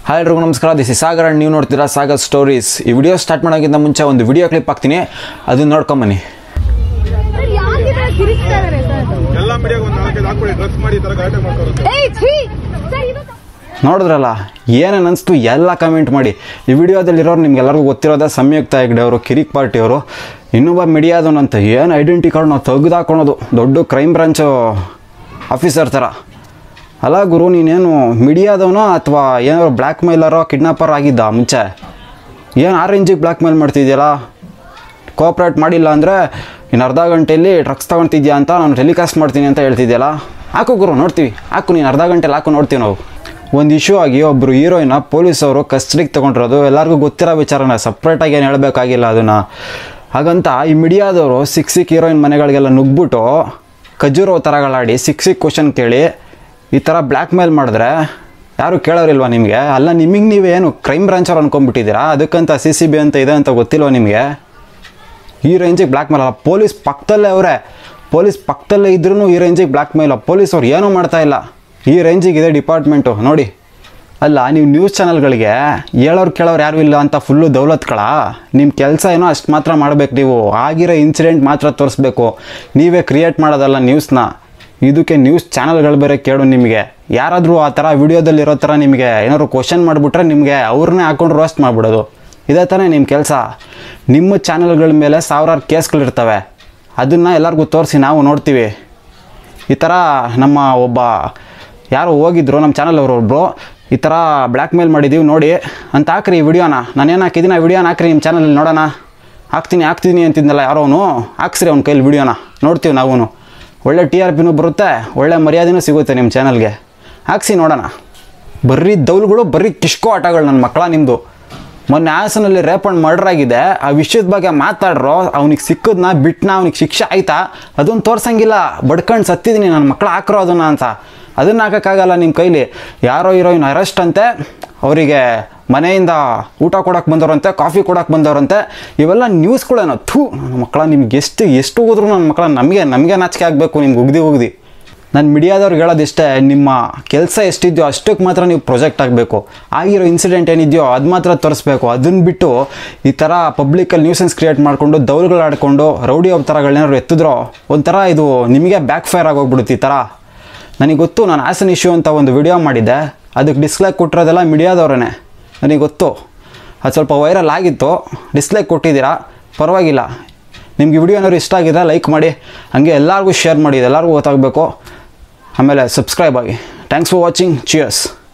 hi ಎಲ್ರಿಗೂ ನಮಸ್ಕಾರ this is Sagar and ನೀವು ನೋಡ್ತೀರಾ ಸಾಗರ್ ಸ್ಟೋರೀಸ್ ಈ ವಿಡಿಯೋ ಸ್ಟಾರ್ಟ್ ಮಾಡೋಕ್ಕಿಂತ ಮುಂಚೆ ಒಂದು ವಿಡಿಯೋ ಕ್ಲಿಪ್ ಹಾಕ್ತೀನಿ ಅದನ್ನ ನೋಡ್ಕೊಂಬನ್ನಿ ಸರ್ ಯಾಕೆ ಈ ತರ ಕಿರಿಸ್ತಾ ಇದಾರೆ ಸರ್ ಎಲ್ಲ ಮೀಡಿಯಾಗ ಒಂದು ನಾಲ್ಕೈದು ಹಾಕೊಳ್ಳಿ ಡ್ರಗ್ಸ್ ಮಾಡಿ ಈ ಥರ ಗಲಾಟೆ ಮಾಡ್ತಾರೆ ಏಯ್ ಛೀ ಸರ್ ಇದು ನೋಡಿದ್ರಲ್ಲ ಏನೇನು ಅನಿಸ್ತು ಎಲ್ಲ ಕಮೆಂಟ್ ಮಾಡಿ ಈ ವಿಡಿಯೋದಲ್ಲಿರೋರು ನಿಮ್ಗೆಲ್ಲರಿಗೂ ಗೊತ್ತಿರೋದ ಸಂಯುಕ್ತ ಹೆಗ್ಡೆ ಅವರು ಕಿರಿಕ್ ಪಾರ್ಟಿಯವರು ಇನ್ನೊಬ್ಬ ಮೀಡಿಯಾದವನಂತ ಏನು ಐಡೆಂಟಿ ಕಾರ್ಡ್ ನಾವು ತೆಗೆದಾಕೊಳೋದು ದೊಡ್ಡ ಕ್ರೈಮ್ ಬ್ರಾಂಚು ಆಫೀಸರ್ ಥರ ಅಲ್ಲ ಗುರು ನೀನೇನು ಮೀಡಿಯಾದವನೋ ಅಥವಾ ಏನಾದ್ರು ಬ್ಲ್ಯಾಕ್ ಮೇಲರೋ ಕಿಡ್ನಾಪರ್ ಆಗಿದ್ದ ಮುಂಚೆ ಏನು ಆ ರೇಂಜಿಗೆ ಬ್ಲ್ಯಾಕ್ ಮೇಲ್ ಮಾಡ್ತಿದ್ಯಲ್ಲ ಕೋಆಪ್ರೇಟ್ ಮಾಡಿಲ್ಲ ಅಂದರೆ ಇನ್ನು ಅರ್ಧ ಗಂಟೆಯಲ್ಲಿ ಡ್ರಗ್ಸ್ ತೊಗೊಳ್ತಿದ್ಯಾ ಅಂತ ನಾನು ಟೆಲಿಕಾಸ್ಟ್ ಮಾಡ್ತೀನಿ ಅಂತ ಹೇಳ್ತಿದ್ಯಲ್ಲ ಹಾಕು ಗುರು ನೋಡ್ತೀವಿ ಹಾಕು ನೀನು ಅರ್ಧ ಗಂಟೆಲಿ ಹಾಕು ನೋಡ್ತೀವಿ ನಾವು ಒಂದು ಇಶ್ಯೂ ಆಗಿ ಒಬ್ಬರು ಹೀರೋಯಿನ ಪೊಲೀಸವರು ಕಸ್ಟಡಿಗೆ ತೊಗೊಂಡಿರೋದು ಎಲ್ಲರಿಗೂ ಗೊತ್ತಿರೋ ವಿಚಾರನ ಸಪ್ರೇಟಾಗಿ ಏನು ಹೇಳಬೇಕಾಗಿಲ್ಲ ಅದನ್ನು ಹಾಗಂತ ಈ ಮೀಡಿಯಾದವರು ಸಿಕ್ ಸಿಕ್ ಹೀರೋಯಿನ್ ಮನೆಗಳಿಗೆಲ್ಲ ನುಗ್ಬಿಟ್ಟು ಖಜೂರೋ ಥರಗಳಾಡಿ ಸಿಕ್ ಸಿಕ್ ಕ್ವಶನ್ ಕೇಳಿ ಈ ಥರ ಬ್ಲ್ಯಾಕ್ ಮೇಲ್ ಮಾಡಿದ್ರೆ ಯಾರು ಕೇಳೋರಿಲ್ವಾ ನಿಮಗೆ ಅಲ್ಲ ನಿಮಗೆ ನೀವೇನು ಕ್ರೈಮ್ ಬ್ರಾಂಚವ್ರು ಅನ್ಕೊಂಡ್ಬಿಟ್ಟಿದ್ದೀರಾ ಅದಕ್ಕಂತ ಸಿ ಸಿ ಬಿ ಅಂತ ಇದೆ ಅಂತ ಗೊತ್ತಿಲ್ವ ನಿಮಗೆ ಈ ರೇಂಜಿಗೆ ಬ್ಲ್ಯಾಕ್ ಮೇಲ್ ಅಲ್ಲ ಪೊಲೀಸ್ ಪಕ್ಕದಲ್ಲೇ ಅವರೇ ಪೊಲೀಸ್ ಪಕ್ಕದಲ್ಲೇ ಇದ್ರೂ ಈ ರೇಂಜಿಗೆ ಬ್ಲ್ಯಾಕ್ ಮೇಲ್ ಪೊಲೀಸ್ ಅವ್ರು ಏನೂ ಮಾಡ್ತಾ ಇಲ್ಲ ಈ ರೇಂಜಿಗೆ ಇದೆ ಡಿಪಾರ್ಟ್ಮೆಂಟು ನೋಡಿ ಅಲ್ಲ ನೀವು ನ್ಯೂಸ್ ಚಾನಲ್ಗಳಿಗೆ ಹೇಳೋರು ಕೇಳೋರು ಯಾರು ಇಲ್ಲ ಅಂತ ಫುಲ್ಲು ದೌಲತ್ಗಳ ನಿಮ್ಮ ಕೆಲಸ ಏನೋ ಅಷ್ಟು ಮಾತ್ರ ಮಾಡಬೇಕು ನೀವು ಆಗಿರೋ ಇನ್ಸಿಡೆಂಟ್ ಮಾತ್ರ ತೋರಿಸ್ಬೇಕು ನೀವೇ ಕ್ರಿಯೇಟ್ ಮಾಡೋದಲ್ಲ ನ್ಯೂಸ್ನ ಇದಕ್ಕೆ ನ್ಯೂಸ್ ಚಾನಲ್ಗಳು ಬೇರೆ ಕೇಳು ನಿಮಗೆ ಯಾರಾದರೂ ಆ ಥರ ವಿಡಿಯೋದಲ್ಲಿರೋ ಥರ ನಿಮಗೆ ಏನಾದ್ರು ಕ್ವಶನ್ ಮಾಡಿಬಿಟ್ರೆ ನಿಮಗೆ ಅವ್ರನ್ನೇ ಹಾಕೊಂಡು ರೋಸ್ಟ್ ಮಾಡಿಬಿಡೋದು ಇದೇ ತಾನೇ ನಿಮ್ಮ ಕೆಲಸ ನಿಮ್ಮ ಚಾನಲ್ಗಳ ಮೇಲೆ ಸಾವಿರಾರು ಕೇಸ್ಗಳಿರ್ತವೆ ಅದನ್ನು ಎಲ್ಲರಿಗೂ ತೋರಿಸಿ ನಾವು ನೋಡ್ತೀವಿ ಈ ಥರ ನಮ್ಮ ಒಬ್ಬ ಯಾರೋ ಹೋಗಿದ್ರು ನಮ್ಮ ಚಾನಲ್ ಅವರು ಒಬ್ಬರು ಈ ಥರ ಬ್ಲ್ಯಾಕ್ ಮೇಲ್ ಮಾಡಿದ್ದೀವಿ ನೋಡಿ ಅಂತ ಹಾಕ್ರಿ ಈ ವಿಡಿಯೋನ ನಾನೇನು ಹಾಕಿದ್ದೀನಿ ಆ ವಿಡಿಯೋನ ಹಾಕ್ರಿ ನಿಮ್ಮ ಚಾನಲಲ್ಲಿ ನೋಡೋಣ ಹಾಕ್ತೀನಿ ಹಾಕ್ತೀನಿ ಅಂತಿದ್ನಲ್ಲ ಯಾರೋ ಅವನು ಹಾಕ್ಸ್ರಿ ಅವ್ನ ಕೈಲಿ ವಿಡಿಯೋನ ನೋಡ್ತೀವಿ ನಾವು ಒಳ್ಳೆ ಟಿ ಆರ್ ಪಿನೂ ಬರುತ್ತೆ ಒಳ್ಳೆ ಮರ್ಯಾದೆನೂ ಸಿಗುತ್ತೆ ನಿಮ್ಮ ಚಾನಲ್ಗೆ ಹಾಕ್ಸಿ ನೋಡೋಣ ಬರ್ರಿ ದೌಲ್ಗಳು ಬರ್ರಿ ಕಿಷ್ಕೋ ಆಟಗಳು ನನ್ನ ಮಕ್ಕಳ ನಿಮ್ಮದು ಮೊನ್ನೆ ಹಾಸನಲ್ಲಿ ರೇಪ್ ಅಂಡ್ ಮರ್ಡರ್ ಆಗಿದೆ ಆ ವಿಷಯದ ಬಗ್ಗೆ ಮಾತಾಡ್ರೋ ಅವ್ನಿಗೆ ಸಿಕ್ಕದ್ನ ಬಿಟ್ನ ಅವ್ನಿಗೆ ಶಿಕ್ಷೆ ಆಯ್ತಾ ಅದನ್ನು ತೋರ್ಸಂಗಿಲ್ಲ ಬಡ್ಕಂಡು ಸತ್ತಿದ್ದೀನಿ ನನ್ನ ಮಕ್ಕಳು ಹಾಕ್ರೋ ಅದನ್ನ ಅಂತ ಅದನ್ನು ಹಾಕೋಕ್ಕಾಗಲ್ಲ ನಿಮ್ಮ ಕೈಲಿ ಯಾರೋ ಹೀರೋಯಿನ್ ಅರೆಸ್ಟ್ ಅಂತೆ ಅವರಿಗೆ ಮನೆಯಿಂದ ಊಟ ಕೊಡೋಕೆ ಬಂದವರಂತೆ ಕಾಫಿ ಕೊಡೋಕೆ ಬಂದವರಂತೆ ಇವೆಲ್ಲ ನ್ಯೂಸ್ಗಳೇನೋ ಥೂ ನನ್ನ ಮಕ್ಕಳ ನಿಮ್ಗೆ ಎಷ್ಟು ಎಷ್ಟು ಹೋದ್ರು ನನ್ನ ಮಕ್ಕಳ ನಮಗೆ ನಮಗೆ ನಾಚಿಕೆ ಆಗಬೇಕು ನಿಮ್ಗೆ ಉಗ್ದಿ ಉಗ್ದಿ ನಾನು ಮೀಡಿಯಾದವ್ರಿಗೆ ಹೇಳೋದಿಷ್ಟೇ ನಿಮ್ಮ ಕೆಲಸ ಎಷ್ಟಿದೆಯೋ ಅಷ್ಟಕ್ಕೆ ಮಾತ್ರ ನೀವು ಪ್ರೊಜೆಕ್ಟ್ ಆಗಬೇಕು ಆಗಿರೋ ಇನ್ಸಿಡೆಂಟ್ ಏನಿದೆಯೋ ಅದು ಮಾತ್ರ ತೋರಿಸ್ಬೇಕು ಅದನ್ನು ಬಿಟ್ಟು ಈ ಥರ ಪಬ್ಲಿಕಲ್ಲಿ ನ್ಯೂಸೆನ್ಸ್ ಕ್ರಿಯೇಟ್ ಮಾಡಿಕೊಂಡು ದೌಲ್ಗಳು ಆಡ್ಕೊಂಡು ರೌಡಿ ಒಬ್ಬ ಥರಗಳೇನಾದ್ರು ಎತ್ತಿದ್ರೋ ಒಂಥರ ಇದು ನಿಮಗೆ ಬ್ಯಾಕ್ ಫೈರ್ ಆಗೋಗ್ಬಿಡುತ್ತೆ ಈ ಥರ ನನಗೆ ಗೊತ್ತು ನಾನು ಆಸನ್ ಇಶ್ಯೂ ಅಂತ ಒಂದು ವಿಡಿಯೋ ಮಾಡಿದ್ದೆ ಅದಕ್ಕೆ ಡಿಸ್ಲೈಕ್ ಕೊಟ್ಟಿರೋದೆಲ್ಲ ಮೀಡಿಯಾದವ್ರೇ ನನಗೆ ಗೊತ್ತು ಅದು ಸ್ವಲ್ಪ ವೈರಲ್ ಆಗಿತ್ತು ಡಿಸ್ಲೈಕ್ ಕೊಟ್ಟಿದ್ದೀರಾ ಪರವಾಗಿಲ್ಲ ನಿಮ್ಗೆ ವಿಡಿಯೋ ಏನಾದ್ರು ಇಷ್ಟ ಆಗಿದ್ರೆ ಲೈಕ್ ಮಾಡಿ ಹಾಗೆ ಎಲ್ಲರಿಗೂ ಶೇರ್ ಮಾಡಿ ಎಲ್ಲರಿಗೂ ಗೊತ್ತಾಗಬೇಕು ಆಮೇಲೆ ಸಬ್ಸ್ಕ್ರೈಬ್ ಆಗಿ ಥ್ಯಾಂಕ್ಸ್ ಫಾರ್ ವಾಚಿಂಗ್ ಚಿಯರ್ಸ್